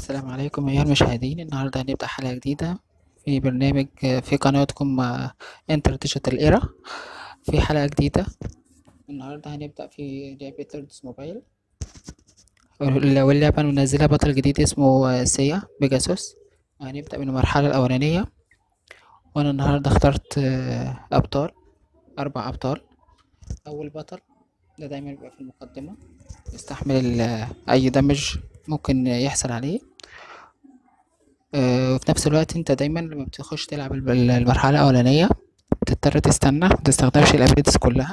السلام عليكم أيها المشاهدين النهاردة هنبدأ حلقة جديدة في برنامج في قناتكم انتر ديجيتال ايرا في حلقة جديدة النهاردة هنبدأ في لعبة لوردز موبايل واللعبة منزلة بطل جديد اسمه سيا بيجاسوس وهنبدأ من المرحلة الأولانية وأنا النهاردة اخترت أبطال أربع أبطال أول بطل ده دايما بيبقى في المقدمة يستحمل أي دمج ممكن يحصل عليه وفي نفس الوقت انت دايما لما بتخش تلعب المرحلة الأولانية بتضطر تستنى متستخدمش الابيليتيز كلها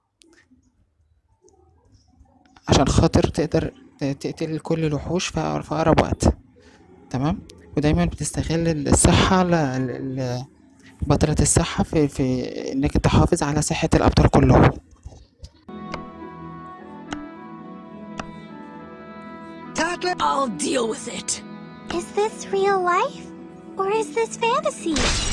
عشان خاطر تقدر تقتل كل الوحوش في أقرب وقت تمام ودايما بتستغل الصحة بطلة الصحة في, في انك تحافظ على صحة الأبطال كلهم I'll deal with it. Is this real life? Or is this fantasy?